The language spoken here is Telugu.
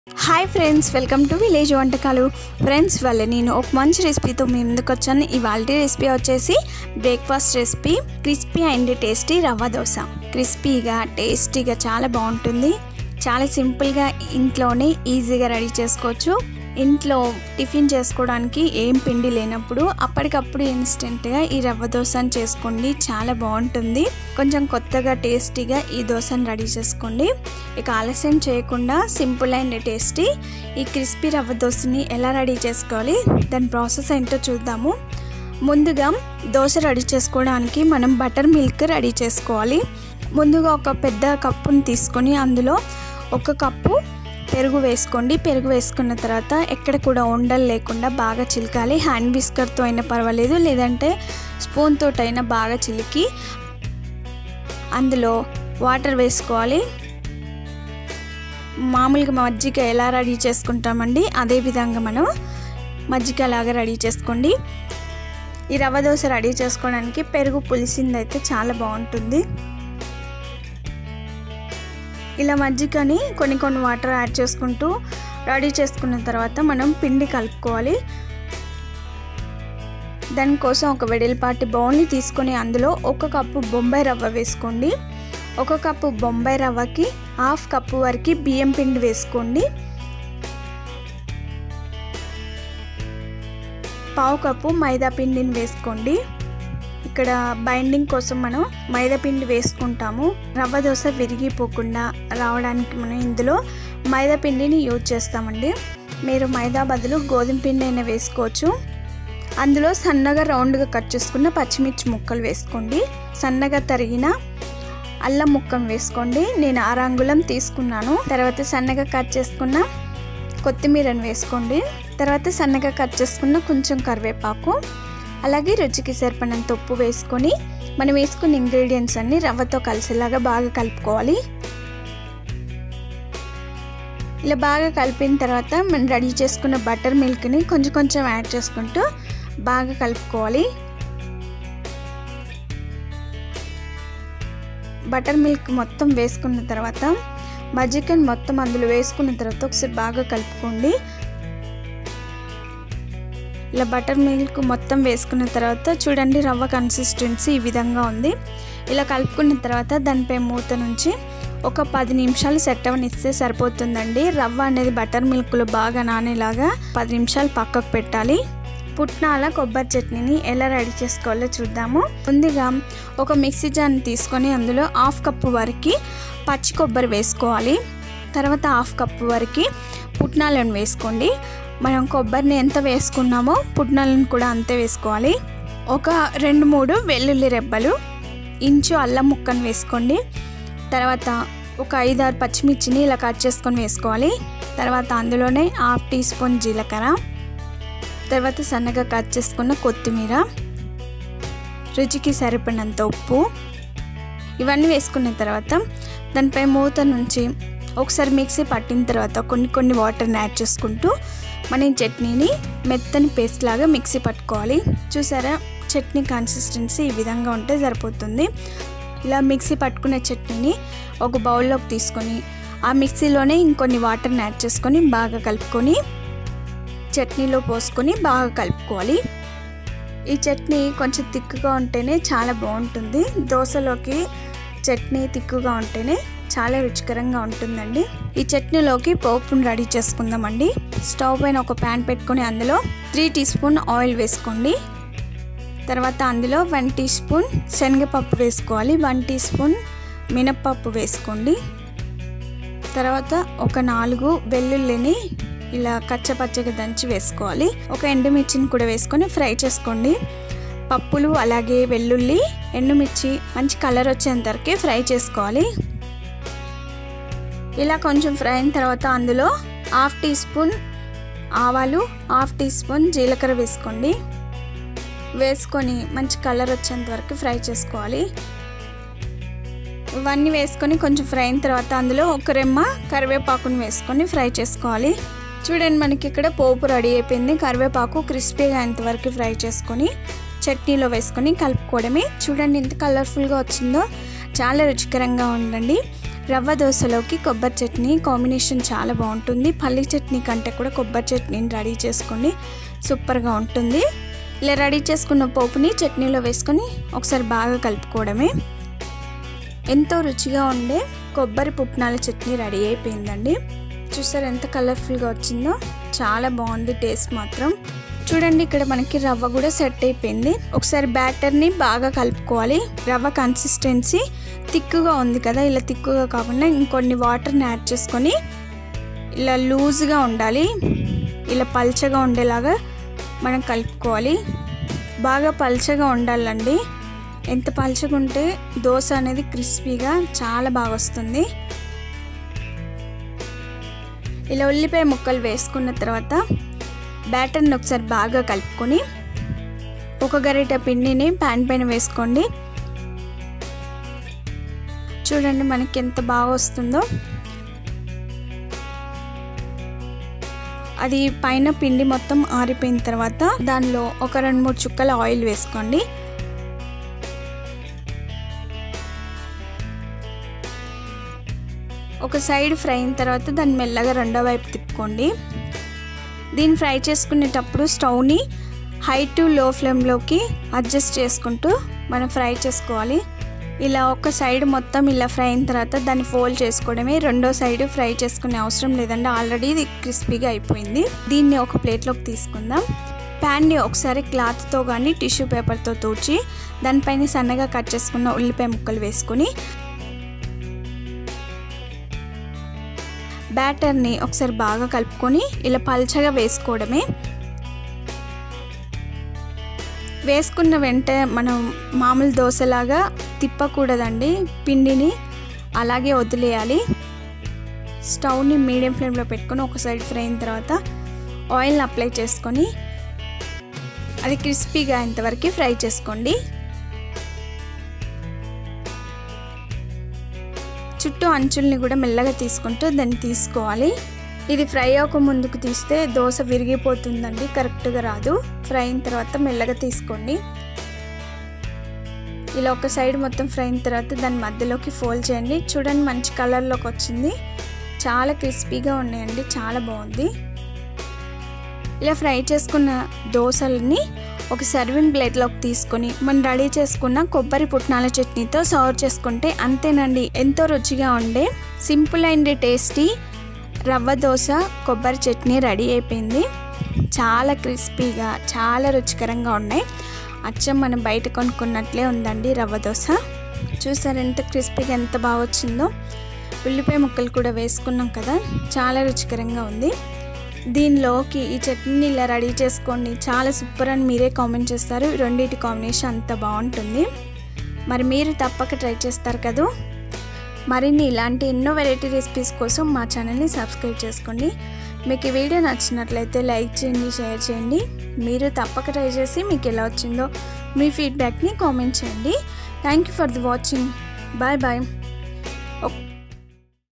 hi friends welcome to village వంటకాలు ఫ్రెండ్స్ వల్ల నేను ఒక మంచి రెసిపీతో మీ ముందుకు వచ్చాను ఇవాళ రెసిపీ వచ్చేసి breakfast recipe crispy and tasty rava dosa క్రిస్పీగా టేస్టీగా చాలా బాగుంటుంది చాలా సింపుల్గా ఇంట్లోనే ఈజీగా రెడీ చేసుకోవచ్చు ఇంట్లో టిఫిన్ చేసుకోవడానికి ఏం పిండి లేనప్పుడు అప్పటికప్పుడు ఇన్స్టెంట్గా ఈ రవ్వ దోశను చేసుకోండి చాలా బాగుంటుంది కొంచెం కొత్తగా టేస్టీగా ఈ దోశను రెడీ చేసుకోండి ఇక ఆలస్యం చేయకుండా సింపుల్ అండ్ టేస్టీ ఈ క్రిస్పీ రవ్వ దోశని ఎలా రెడీ చేసుకోవాలి దాని ప్రాసెస్ ఏంటో చూద్దాము ముందుగా దోశ రెడీ చేసుకోవడానికి మనం బటర్ మిల్క్ రెడీ చేసుకోవాలి ముందుగా ఒక పెద్ద కప్పుని తీసుకొని అందులో ఒక కప్పు పెరుగు వేసుకోండి పెరుగు వేసుకున్న తర్వాత ఎక్కడ కూడా ఉండలు లేకుండా బాగా చిలకాలి హ్యాండ్ విస్కర్తో అయినా పర్వాలేదు లేదంటే స్పూన్ తోటైనా బాగా చిలికి అందులో వాటర్ వేసుకోవాలి మామూలుగా మజ్జిగ ఎలా రెడీ చేసుకుంటామండి అదే విధంగా మనం మజ్జిగ లాగా రెడీ చేసుకోండి ఈ రవ్వ దోశ రెడీ చేసుకోవడానికి పెరుగు పులిసింది అయితే చాలా బాగుంటుంది ఇలా మజ్జిగని కొన్ని కొన్ని వాటర్ యాడ్ చేసుకుంటూ రెడీ చేసుకున్న తర్వాత మనం పిండి కలుపుకోవాలి దానికోసం ఒక వెడల్పాటి బౌల్ని తీసుకొని అందులో ఒక కప్పు బొంబాయి రవ్వ వేసుకోండి ఒక కప్పు బొంబాయి రవ్వకి హాఫ్ కప్పు వరకు బియ్యం పిండి వేసుకోండి పావు కప్పు మైదా పిండిని వేసుకోండి ఇక్కడ బైండింగ్ కోసం మనం మైదా పిండి వేసుకుంటాము రవ్వ దోశ విరిగిపోకుండా రావడానికి మనం ఇందులో మైదా పిండిని యూజ్ చేస్తామండి మీరు మైదా బదులు గోధుమ పిండి అయినా వేసుకోవచ్చు అందులో సన్నగా రౌండ్గా కట్ చేసుకున్న పచ్చిమిర్చి ముక్కలు వేసుకోండి సన్నగా తరిగిన అల్లం ముక్కను వేసుకోండి నేను ఆరంగుళం తీసుకున్నాను తర్వాత సన్నగా కట్ చేసుకున్న కొత్తిమీరను వేసుకోండి తర్వాత సన్నగా కట్ చేసుకున్న కొంచెం కరివేపాకు అలాగే రుచికి సరిపడినంత ఉప్పు వేసుకొని మనం వేసుకున్న ఇంగ్రీడియంట్స్ అన్ని రవ్వతో కలిసేలాగా బాగా కలుపుకోవాలి ఇలా బాగా కలిపిన తర్వాత మనం రెడీ చేసుకున్న బటర్ మిల్క్ని కొంచెం కొంచెం యాడ్ చేసుకుంటూ బాగా కలుపుకోవాలి బటర్ మిల్క్ మొత్తం వేసుకున్న తర్వాత మజ్జిగని మొత్తం అందులో వేసుకున్న తర్వాత ఒకసారి బాగా కలుపుకోండి ఇలా బటర్ మిల్క్ మొత్తం వేసుకున్న తర్వాత చూడండి రవ్వ కన్సిస్టెన్సీ ఈ విధంగా ఉంది ఇలా కలుపుకున్న తర్వాత దానిపై మూత నుంచి ఒక పది నిమిషాలు సెట్ అవనిస్తే సరిపోతుందండి రవ్వ అనేది బటర్ మిల్క్లో బాగా నానేలాగా పది నిమిషాలు పక్కకు పెట్టాలి పుట్నాల కొబ్బరి చట్నీని ఎలా రెడీ చేసుకోవాలో చూద్దాము ముందుగా ఒక మిక్సీ జార్ని తీసుకొని అందులో హాఫ్ కప్పు వరకు పచ్చి కొబ్బరి వేసుకోవాలి తర్వాత హాఫ్ కప్పు వరకు పుట్నాలను వేసుకోండి మనం కొబ్బరిని ఎంత వేసుకున్నామో పుట్నాలను కూడా అంతే వేసుకోవాలి ఒక రెండు మూడు వెల్లుల్లి రెబ్బలు ఇంచు అల్లం ముక్కను వేసుకోండి తర్వాత ఒక ఐదారు పచ్చిమిర్చిని ఇలా కట్ చేసుకొని వేసుకోవాలి తర్వాత అందులోనే హాఫ్ టీ స్పూన్ జీలకర్ర తర్వాత సన్నగా కట్ చేసుకున్న కొత్తిమీర రుచికి సరిపడినంత ఉప్పు ఇవన్నీ వేసుకున్న తర్వాత దానిపై మూత నుంచి ఒకసారి మిక్సీ పట్టిన తర్వాత కొన్ని కొన్ని వాటర్ని యాడ్ చేసుకుంటూ మన ఈ చట్నీని మెత్తని పేస్ట్ లాగా మిక్సీ పట్టుకోవాలి చూసారా చట్నీ కన్సిస్టెన్సీ ఈ విధంగా ఉంటే సరిపోతుంది ఇలా మిక్సీ పట్టుకున్న చట్నీని ఒక బౌల్లోకి తీసుకొని ఆ మిక్సీలోనే ఇంకొన్ని వాటర్ని యాడ్ చేసుకొని బాగా కలుపుకొని చట్నీలో పోసుకొని బాగా కలుపుకోవాలి ఈ చట్నీ కొంచెం తిక్కుగా ఉంటేనే చాలా బాగుంటుంది దోశలోకి చట్నీ తిక్కుగా ఉంటేనే చాలా రుచికరంగా ఉంటుందండి ఈ చట్నీలోకి పోపును రెడీ చేసుకుందామండి స్టవ్ పైన ఒక ప్యాన్ పెట్టుకొని అందులో త్రీ టీ స్పూన్ ఆయిల్ వేసుకోండి తర్వాత అందులో వన్ టీ స్పూన్ శనగపప్పు వేసుకోవాలి వన్ టీ స్పూన్ మినప్పప్పు వేసుకోండి తర్వాత ఒక నాలుగు వెల్లుల్లిని ఇలా కచ్చపచ్చగా దంచి వేసుకోవాలి ఒక ఎండుమిర్చిని కూడా వేసుకొని ఫ్రై చేసుకోండి పప్పులు అలాగే వెల్లుల్లి ఎండుమిర్చి మంచి కలర్ వచ్చేంత వరకు ఫ్రై చేసుకోవాలి ఇలా కొంచెం ఫ్రై అయిన తర్వాత అందులో హాఫ్ టీ స్పూన్ ఆవాలు హాఫ్ టీ స్పూన్ జీలకర్ర వేసుకోండి వేసుకొని మంచి కలర్ వచ్చేంత వరకు ఫ్రై చేసుకోవాలి ఇవన్నీ వేసుకొని కొంచెం ఫ్రై అయిన తర్వాత అందులో ఒక రెమ్మ కరివేపాకుని వేసుకొని ఫ్రై చేసుకోవాలి చూడండి మనకి ఇక్కడ పోపు రెడీ అయిపోయింది కరివేపాకు క్రిస్పీగా అయ్యేంతవరకు ఫ్రై చేసుకొని చట్నీలో వేసుకొని కలుపుకోవడమే చూడండి ఎంత కలర్ఫుల్గా వచ్చిందో చాలా రుచికరంగా ఉండండి రవ్వ దోశలోకి కొబ్బరి చట్నీ కాంబినేషన్ చాలా బాగుంటుంది పల్లి చట్నీ కంటే కూడా కొబ్బరి చట్నీని రెడీ చేసుకోండి సూపర్గా ఉంటుంది ఇలా రెడీ చేసుకున్న పోపుని చట్నీలో వేసుకొని ఒకసారి బాగా కలుపుకోవడమే ఎంతో రుచిగా ఉండే కొబ్బరి పుట్నాల చట్నీ రెడీ అయిపోయిందండి చూసారు ఎంత కలర్ఫుల్గా వచ్చిందో చాలా బాగుంది టేస్ట్ మాత్రం చూడండి ఇక్కడ మనకి రవ్వ కూడా సెట్ అయిపోయింది ఒకసారి బ్యాటర్ని బాగా కలుపుకోవాలి రవ్వ కన్సిస్టెన్సీ తిక్కుగా ఉంది కదా ఇలా తిక్కుగా కాకుండా ఇంకొన్ని వాటర్ని యాడ్ చేసుకొని ఇలా లూజ్గా ఉండాలి ఇలా పల్చగా ఉండేలాగా మనం కలుపుకోవాలి బాగా పల్చగా ఉండాలండి ఎంత పల్చగా ఉంటే దోశ అనేది క్రిస్పీగా చాలా బాగా వస్తుంది ఇలా ఉల్లిపాయ ముక్కలు వేసుకున్న తర్వాత బ్యాటర్ని ఒకసారి బాగా కలుపుకొని ఒక గరిట పిండిని ప్యాన్ పైన వేసుకోండి చూడండి మనకి ఎంత బాగా వస్తుందో అది పైన పిండి మొత్తం ఆరిపోయిన తర్వాత దానిలో ఒక రెండు మూడు చుక్కల ఆయిల్ వేసుకోండి ఒక సైడ్ ఫ్రై అయిన తర్వాత దాన్ని మెల్లగా రెండో వైపు తిప్పుకోండి దీన్ని ఫ్రై చేసుకునేటప్పుడు స్టవ్ని హై టు లో ఫ్లేమ్లోకి అడ్జస్ట్ చేసుకుంటూ మనం ఫ్రై చేసుకోవాలి ఇలా ఒక సైడ్ మొత్తం ఇలా ఫ్రై అయిన తర్వాత దాన్ని ఫోల్డ్ చేసుకోవడమే రెండో సైడ్ ఫ్రై చేసుకునే అవసరం లేదండి ఆల్రెడీ ఇది క్రిస్పీగా అయిపోయింది దీన్ని ఒక ప్లేట్లోకి తీసుకుందాం ప్యాన్ని ఒకసారి క్లాత్తో కానీ టిష్యూ పేపర్తో తూచి దానిపైన సన్నగా కట్ చేసుకున్న ఉల్లిపాయ ముక్కలు వేసుకొని బ్యాటర్ని ఒకసారి బాగా కలుపుకొని ఇలా పల్చగా వేసుకోవడమే వేసుకున్న వెంట మనం మామూలు దోశలాగా తిప్పకూడదండి పిండిని అలాగే వదిలేయాలి స్టవ్ని మీడియం ఫ్లేమ్లో పెట్టుకొని ఒక సైడ్ ఫ్రై అయిన తర్వాత ఆయిల్ని అప్లై చేసుకొని అది క్రిస్పీగా అయ్యేంతవరకు ఫ్రై చేసుకోండి చుట్టూ అంచుల్ని కూడా మెల్లగా తీసుకుంటూ దాన్ని తీసుకోవాలి ఇది ఫ్రై అవ్వక ముందుకు తీస్తే దోశ విరిగిపోతుందండి కరెక్ట్గా రాదు ఫ్రై అయిన తర్వాత మెల్లగా తీసుకోండి ఇలా ఒక సైడ్ మొత్తం ఫ్రై అయిన తర్వాత దాని మధ్యలోకి ఫోల్డ్ చేయండి చూడండి మంచి కలర్లోకి వచ్చింది చాలా క్రిస్పీగా ఉన్నాయండి చాలా బాగుంది ఇలా ఫ్రై చేసుకున్న దోశలని ఒక సర్వింగ్ ప్లేట్లోకి తీసుకొని మనం రెడీ చేసుకున్న కొబ్బరి పుట్నాల చట్నీతో సర్వ్ చేసుకుంటే అంతేనండి ఎంతో రుచిగా ఉండే simple and tasty rava dosa కొబ్బరి చట్నీ రెడీ అయిపోయింది చాలా క్రిస్పీగా చాలా రుచికరంగా ఉన్నాయి అచ్చం మనం బయట కొనుక్కున్నట్లే ఉందండి రవ్వ దోశ చూసారు ఎంత క్రిస్పీగా ఎంత బాగా వచ్చిందో ఉల్లిపాయ ముక్కలు కూడా వేసుకున్నాం కదా చాలా రుచికరంగా ఉంది దీనిలోకి ఈ చట్నీని ఇలా రెడీ చేసుకోండి చాలా సూపర్ అని మీరే కామెంట్ చేస్తారు రెండింటి కాంబినేషన్ అంత బాగుంటుంది మరి మీరు తప్పక ట్రై చేస్తారు కదా మరిన్ని ఇలాంటి ఎన్నో వెరైటీ రెసిపీస్ కోసం మా ఛానల్ని సబ్స్క్రైబ్ చేసుకోండి మీకు ఈ వీడియో నచ్చినట్లయితే లైక్ చేయండి షేర్ చేయండి మీరు తప్పక ట్రై చేసి మీకు ఎలా వచ్చిందో మీ ఫీడ్బ్యాక్ని కామెంట్ చేయండి thank you for the watching bye bye